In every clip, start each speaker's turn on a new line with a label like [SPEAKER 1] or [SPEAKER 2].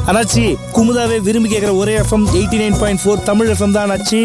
[SPEAKER 1] அண்ணாச்சி குமுதாவை விரும்பி கேட்குற ஒரே FM eighty nine point four Tamil FM தான் அண்ணாச்சி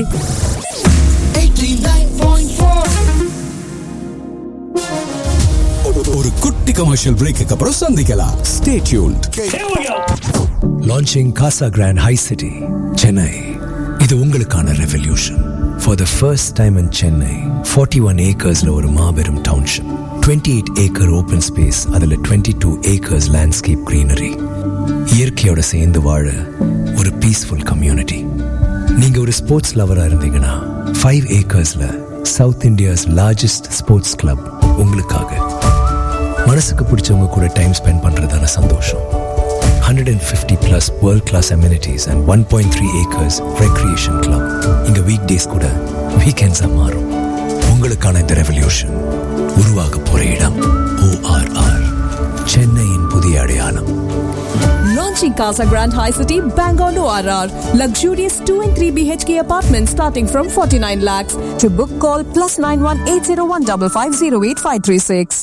[SPEAKER 2] 89.4
[SPEAKER 3] ஒரு குட்டி கமர்ஷியல் பிரேக்கு அப்புறம் சந்திக்கலாம் stay tuned
[SPEAKER 4] Launching Casa Grand High City, Chennai. இது உங்களுக்கான revolution for the first time in Chennai forty one ஏக்கர்ஸ்ல ஒரு மாபெரும் township twenty eight acre open space அதில் twenty two acres landscape greenery இயற்கையோட சேர்ந்து வாழ ஒரு பீஸ்ஃபுல் கம்யூனிட்டி நீங்க ஒரு ஸ்போர்ட்ஸ் லவரா இருந்தீங்கன்னா ஃபைவ் ஏக்கர்ஸ்ல South India's largest sports club உங்களுக்காக மனசுக்கு பிடிச்சவங்க கூட டைம் ஸ்பெண்ட் பண்றதான சந்தோஷம் 150 plus world class amenities and 1.3 acres recreation club இங்க weekdays கூட weekends ஆ மாறும் உங்களுக்கான இந்த ரெவல்யூஷன் உருவாக போற இடம் ORR சென்னையின் புதிய அடையாளம்
[SPEAKER 5] Launching Casa Grand High City, Bangalore ORR. Luxurious 2 and 3 BHK apartments starting from 49 lakhs. To book, call plus 918015508536.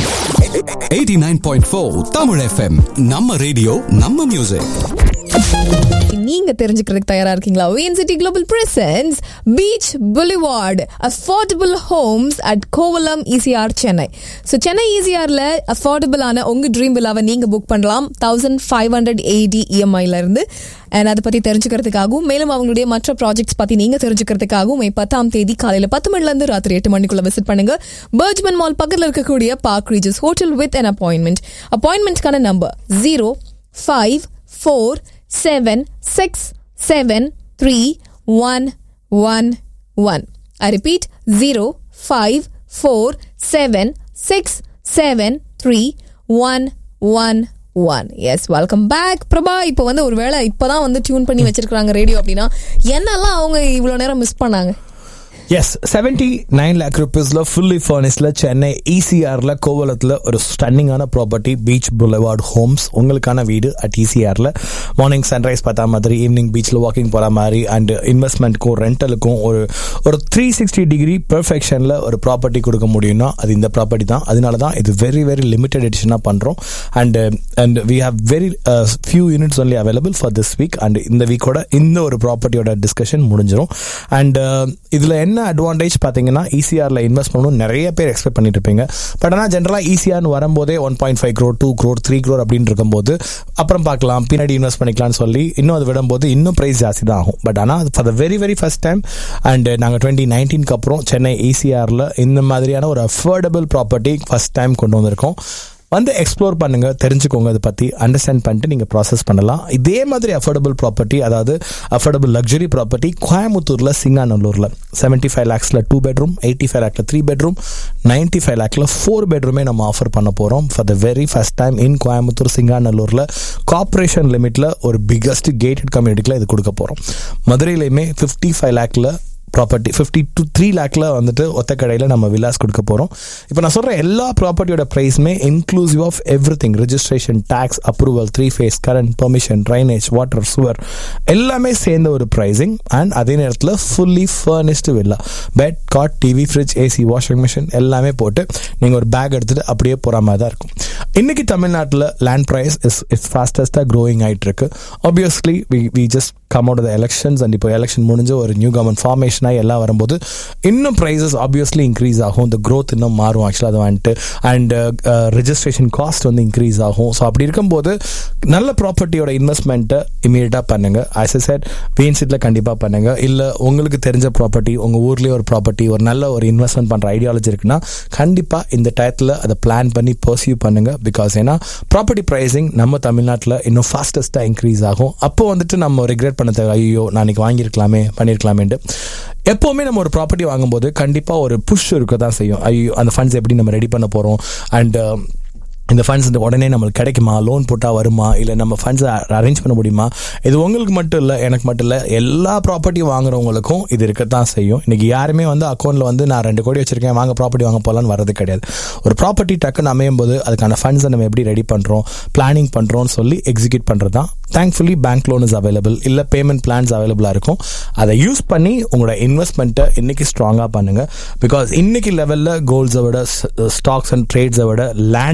[SPEAKER 3] 89.4 Tamil FM நம்ம ரேடியோ நம்ம மியூசிக்
[SPEAKER 6] நீங்க தெரிஞ்சுக்கிறதுக்கு தயாரா இருக்கீங்களா VNCT global presence beach boulevard affordable homes at Kovalam ECR Chennai so Chennai இசிஆர்ல அஃபோர்டபுளான உங்க dream விழாவை நீங்க புக் பண்ணலாம் தௌசண்ட் ஃபைவ் ஹண்ட்ரட் எயிட்டி இஎம்ஐல இருந்து அண்ட் அதை பத்தி தெரிஞ்சுக்கிறதுக்காகவும் மேலும் அவங்களுடைய மற்ற ப்ராஜெக்ட்ஸ் பத்தி நீங்க தெரிஞ்சுக்கிறதுக்காகவும் மே பத்தாம் தேதி காலையில பத்து மணில இருந்து ராத்திரி எட்டு மணிக்குள்ள விசிட் பண்ணுங்க பர்ஜ்மன் மால் பக்கத்துல இருக்கக்கூடிய park Regis hotel with an appointment அப்பாயின்மெண்ட்கான number zero five four seven six seven three one one one. I repeat zero five four seven six seven three one one one yes welcome back Prabha இப்போ வந்து ஒருவேளை இப்போதான் வந்து tune பண்ணி வச்சிருக்காங்க radio அப்படின்னா என்னெல்லாம் அவங்க இவ்வளோ நேரம் மிஸ் பண்ணாங்க
[SPEAKER 1] எஸ் செவன்டி நைன் லேக் ருபீஸ்ல ஃபுல்லி ஃபர்னிஷ்ல சென்னை இசிஆர்ல கோவலத்தில் ஒரு ஸ்டன்னிங்கான ப்ராப்பர்ட்டி பீச் புலவார்ட் ஹோம்ஸ் உங்களுக்கான வீடு அட் இசிஆர்ல மார்னிங் சன்ரைஸ் பார்த்தா மாதிரி ஈவினிங் பீச்சில் வாக்கிங் போகிற மாதிரி அண்ட் இன்வெஸ்ட்மெண்ட்டுக்கும் ரெண்டலுக்கும் ஒரு ஒரு த்ரீ சிக்ஸ்டி டிகிரி பெர்ஃபெக்ஷனில் ஒரு ப்ராப்பர்ட்டி கொடுக்க முடியும்னா அது இந்த ப்ராப்பர்ட்டி தான் அதனால தான் இது வெரி வெரி லிமிடெட் எடிஷனாக பண்ணுறோம் and and we have very few units only available for this week and இந்த வீக்கோட இந்த ஒரு ப்ராப்பர்ட்டியோட டிஸ்கஷன் முடிஞ்சிடும் அண்ட் இதில் என்ன அட்வான்டேஜ் பார்த்தீங்கன்னா ஈசிஆரில் இன்வெஸ்ட் பண்ணணும் நிறைய பேர் எக்ஸ்பெக்ட் பண்ணிட்டு இருப்பீங்க பட் ஆனால் ஜென்ரலாக ஈசிஆர்னு வரும்போதே one point five crore two crore three crore அப்படின்னு இருக்கும்போது அப்புறம் பார்க்கலாம் பின்னாடி இன்வெஸ்ட் பண்ணிக்கலாம்னு சொல்லி இன்னும் அது விடும்போது இன்னும் ப்ரைஸ் ஜாஸ்தி தான் ஆகும் பட் ஆனால் for the very very first time and நாங்கள் டுவெண்ட்டி நைன்டீனுக்கு அப்புறம் சென்னை ஈசிஆரில் இந்த மாதிரியான ஒரு அஃபோர்டபுள் ப்ராப்பர்ட்டி ஃபர்ஸ்ட் டைம் கொண்டு வந்திருக்கோம் வந்து எக்ஸ்ப்ளோர் பண்ணுங்க தெரிஞ்சுக்கோங்க அதை பற்றி அண்டர்ஸ்டாண்ட் பண்ணிட்டு நீங்கள் ப்ராசஸ் பண்ணலாம் இதே மாதிரி அஃபோர்டபுள் ப்ராப்பர்ட்டி அதாவது அஃபோர்டபுள் லக்ஸரி ப்ராப்பர்ட்டி கோயம்புத்தூரில் சிங்காநல்லூரில் செவன்ட்டி ஃபைவ் லேக்ஸில் டூ பெட்ரூம் எயிட்டி ஃபைவ் லேக்கில் த்ரீ பெட்ரூம் நைன்ட்டி ஃபைவ் லேக்கில் ஃபோர் பெட்ரூமே நம்ம ஆஃபர் பண்ண போகிறோம் for the very first time in Coimbatore சிங்காநல்லூரில் கார்பரேஷன் லிமிட்டில் ஒரு பிக்கஸ்ட் கேட்டட் கம்யூனிட்டியில் இது கொடுக்க போகிறோம் மதுரையிலையுமே ஃபிஃப்டி ஃபைவ் லேக்கில் ப்ராப்பர்ட்டி ஃபிஃப்டி டு த்ரீ லேக்கில் வந்துட்டு ஒத்த கடையில் நம்ம வில்லாஸ் கொடுக்க போகிறோம் இப்போ நான் சொல்கிற எல்லா ப்ராப்பர்ட்டியோட ப்ரைஸுமே inclusive of everything registration tax approval three phase current permission drainage water சுவர் எல்லாமே சேர்ந்த ஒரு ப்ரைஸிங் அண்ட் அதே நேரத்தில் fully furnished villa bed cot TV fridge AC washing machine எல்லாமே போட்டு நீங்கள் ஒரு பேக் எடுத்துகிட்டு அப்படியே போகிற மாதிரி தான் இருக்கும் இன்னைக்கு தமிழ்நாட்டில் லேண்ட் ப்ரைஸ் இஸ் இஸ் ஃபாஸ்டஸ்ட்டாக க்ரோயிங் ஆகிட்டு இருக்கு obviously we we just come out the elections and இப்போ எலெக்ஷன் முடிஞ்சு ஒரு நியூ கவர்மெண்ட் ஃபார்மேஷன் ஆகி எல்லாம் வரும்போது இன்னும் ப்ரைஸஸ் ஆப்வியஸ்லி இன்க்ரீஸ் ஆகும் இந்த க்ரோத் இன்னும் மாறும் ஆக்சுவலாக அது வந்துட்டு அண்ட் ரெஜிஸ்ட்ரேஷன் காஸ்ட் வந்து இன்க்ரீஸ் ஆகும் ஸோ அப்படி இருக்கும்போது நல்ல ப்ராப்பர்ட்டியோட இன்வெஸ்ட்மெண்ட்டை இமீடியட்டாக பண்ணுங்க ஆஸ் எ செட் வேன்சிட்டில் கண்டிப்பாக பண்ணுங்க இல்லை உங்களுக்கு தெரிஞ்ச ப்ராப்பர்ட்டி உங்கள் ஊர்லேயே ஒரு ப்ராப்பர்ட்டி ஒரு நல்ல ஒரு இன்வெஸ்ட்மெண்ட் பண்ணுற ஐடியாலஜி இருக்குன்னா கண்டிப்பாக இந்த டயத்தில் அதை பிளான் பண்ணி பர்சியூ பண்ணுங்க பிகாஸ் ஏன்னா ப்ராப்பர்ட்டி ப்ரைஸிங் நம்ம தமிழ்நாட்டில் இன்னும் ஃபாஸ்டஸ்ட்டாக இன்க்ரீஸ் ஆகும் அப்போ வந்துட்டு நம்ம ரிக்ரெட் பண்ண தேவை ஐயோ நாளைக்கு வாங்கியிருக்கலாமே பண்ணியிருக்கலாமேன்ட்டு எப்போவுமே நம்ம ஒரு ப்ராப்பர்ட்டி வாங்கும்போது கண்டிப்பாக ஒரு புஷ் இருக்க தான் செய்யும் ஐயோ அந்த ஃபண்ட்ஸ் எப்படி நம்ம ரெடி பண்ண போகிறோம் அண்ட் இந்த ஃபண்ட்ஸ் இந்த உடனே நம்மளுக்கு கிடைக்குமா லோன் போட்டால் வருமா இல்லை நம்ம ஃபண்ட்ஸை அரேஞ்ச் பண்ண முடியுமா இது உங்களுக்கு மட்டும் இல்லை எனக்கு மட்டும் இல்லை எல்லா ப்ராப்பர்ட்டி வாங்குறவங்களுக்கும் இது இருக்கத்தான் செய்யும் இன்னைக்கு யாருமே வந்து அக்கௌண்ட்டில் வந்து நான் ரெண்டு கோடி வச்சிருக்கேன் வாங்க ப்ராப்பர்ட்டி வாங்க போகலான்னு வரது கிடையாது ஒரு ப்ராப்பர்ட்டி டக்குன்னு அமையும் போது அதுக்கான ஃபண்ட்ஸை நம்ம எப்படி ரெடி பண்ணுறோம் பிளானிங் பண்ணுறோம்னு சொல்லி எக்ஸிக்யூட் பண்ணுறது தான் thankfully bank loan is available இல்லை பேமெண்ட் பிளான்ஸ் அவைலபிளாக இருக்கும் அதை யூஸ் பண்ணி உங்களோட இன்வெஸ்ட்மெண்ட்டை இன்னைக்கு ஸ்ட்ராங்காக பண்ணுங்க பிகாஸ் இன்னைக்கு லெவலில் கோல்ஸை விட ஸ்டாக்ஸ் அண்ட் ட்ரேட்ஸை விட லேண்டில் நீங்கள்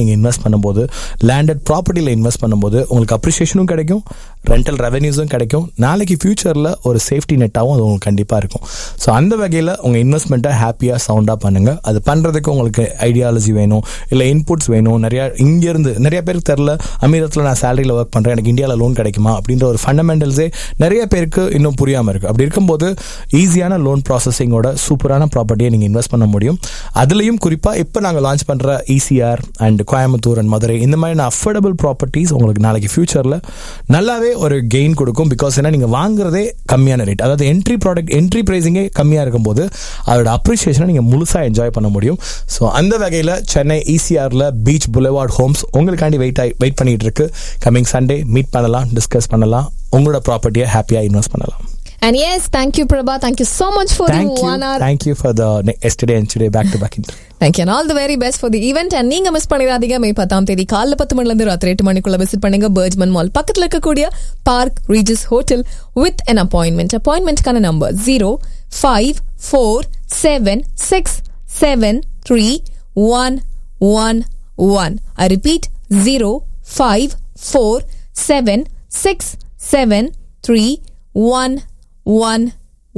[SPEAKER 1] நீங்கள் இன்வெஸ்ட் பண்ணும்போது லேண்டட் ப்ராப்பர்ட்டியில் இன்வெஸ்ட் பண்ணும்போது உங்களுக்கு அப்ரிஷியேஷனும் கிடைக்கும் ரெண்டல் ரெவன்யூஸும் கிடைக்கும் நாளைக்கு ஃபியூச்சரில் ஒரு சேஃப்டி நெட்டாகவும் அது உங்களுக்கு கண்டிப்பாக இருக்கும் ஸோ அந்த வகையில் உங்கள் இன்வெஸ்ட்மெண்ட்டை ஹாப்பியாக சவுண்டாக பண்ணுங்கள் அது பண்ணுறதுக்கு உங்களுக்கு ஐடியாலஜி வேணும் இல்லை இன்புட்ஸ் வேணும் நிறையா இங்கேருந்து நிறைய பேருக்கு தெரில அமீரத்தில் நான் சேலரியில் ஒர்க் பண்ணுறேன் எனக்கு இந்தியாவில் லோன் கிடைக்குமா அப்படின்ற ஒரு ஃபண்டமெண்டல்ஸே நிறைய பேருக்கு இன்னும் புரியாமல் இருக்குது அப்படி இருக்கும்போது ஈஸியான லோன் ப்ராசஸிங்கோட சூப்பரான ப்ராப்பர்ட்டியை நீங்கள் இன்வெஸ்ட் பண்ண முடியும் அதுலேயும் குறிப்பாக இப்போ நாங்கள் லான்ச் பண்ணுற ECR and Coimbatore and Madurai இந்த மாதிரியான அஃபோர்டபுள் ப்ராப்பர்ட்டிஸ் உங்களுக்கு நாளைக்கு ஃபியூச்சரில் நல்லாவே ஒரு கெயின் கொடுக்கும் பிகாஸ் ஏன்னா நீங்கள் வாங்குறதே கம்மியான ரேட் அதாவது என்ட்ரி ப்ராடக்ட் என்ட்ரி ப்ரைஸிங்கே கம்மியாக இருக்கும்போது அதோட அப்ரிஷியேஷனை நீங்கள் முழுசாக என்ஜாய் பண்ண முடியும் ஸோ அந்த வகையில் சென்னை இசிஆரில் பீச் புலவார்ட் ஹோம்ஸ் உங்களுக்காண்டி வெயிட் ஆகி வெயிட் பண்ணிட்டு இருக்கு கமிங் சண்டே மீட் பண்ணலாம் டிஸ்கஸ் பண்ணலாம் உங்களோட ப்ராப்பர்ட்டியை ஹாப்பியாக இன்வெஸ்ட் பண்ணலாம்
[SPEAKER 6] And yes, thank you, Prabha. Thank you so much for
[SPEAKER 1] Thank
[SPEAKER 6] the
[SPEAKER 1] you.
[SPEAKER 6] one hour.
[SPEAKER 1] Thank you for the ne- yesterday and today back to back interview.
[SPEAKER 6] Thank you and all the very best for the event and நீங்க miss பண்ணிடாதீங்க மே பத்தாம் தேதி காலைல பத்து மணில இருந்து ராத்திரி எட்டு மணிக்குள்ள விசிட் பண்ணுங்க பர்ஜ்மன் மால் பக்கத்துல இருக்கக்கூடிய park Regis hotel with an appointment அப்பாயின்மெண்ட்கான number zero five four seven six seven three one one one I repeat zero five four seven six seven three one one